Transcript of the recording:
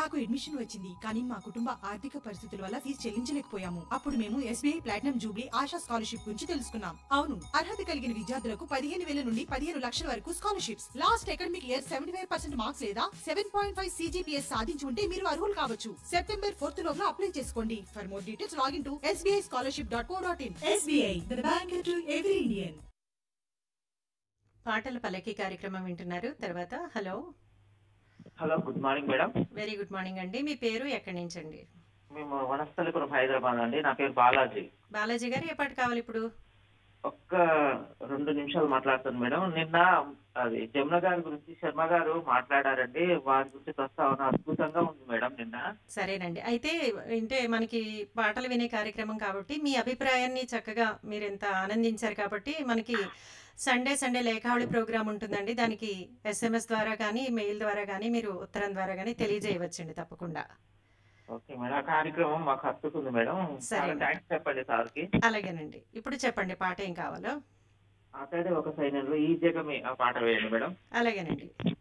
నాకు అడ్మిషన్ వచ్చింది కానీ మా కుటుంబ ఆర్థిక పరిస్థితుల వల్ల ఫీజు చెల్లించలేకపోయాము అప్పుడు మేము SBI platinum jubilee Asha scholarship గురించి తెలుసుకున్నాం అవును అర్హత కలిగిన విద్యార్థులకు పదిహేను వేల నుండి పదిహేను లక్షల వరకు scholarships last academic year seventy five percent marks లేదా సెవెన్ పాయింట్ ఫైవ్ సీజీపీఎస్ సాధించి ఉంటే మీరు అర్హులు కావచ్చు సెప్టెంబర్ ఫోర్త్ లోపల అప్లై చేసుకోండి for more details login to SBI scholarship dot co dot in SBI the bank to every Indian పాటల పల్లకి కార్యక్రమం వింటున్నారు తర్వాత hello hello good morning madam very good morning అండి మీ పేరు ఎక్కడి నుంచి అండి మేము వనస్థలిపురం హైదరాబాద్ అండి నా పేరు బాలాజీ బాలాజీ గారు ఏ పాట కావాలి ఇప్పుడు ఒక్క రెండు నిమిషాలు మాట్లాడతాను మేడం నిన్న అది జమున గారి గురించి శర్మ గారు మాట్లాడారండి వారి గురించి ప్రస్తావన అద్భుతంగా ఉంది మేడం నిన్న సరేనండి అయితే అంటే మనకి పాటలు వినే కార్యక్రమం కాబట్టి మీ అభిప్రాయాన్ని చక్కగా మీరు ఎంత ఆనందించారు కాబట్టి మనకి సండే సండే లేఖావళి ప్రోగ్రామ్ ఉంటుందండి దానికి ఎస్ఎంఎస్ ద్వారా కానీ మెయిల్ ద్వారా కానీ మీరు ఉత్తరం ద్వారా కానీ తెలియజేయవచ్చండి తప్పకుండా ఓకే మేడం ఆ కార్యక్రమం మాకు హత్తుకుంది మేడం సరే. చాలా థ్యాంక్స్ చెప్పండి సార్కి అలాగేనండి ఇప్పుడు చెప్పండి పాట ఏం కావాలో ఆ సైడ్ ఒక సైన్యంలో ఈ జగమే ఆ పాట వేయండి మేడం అలాగేనండి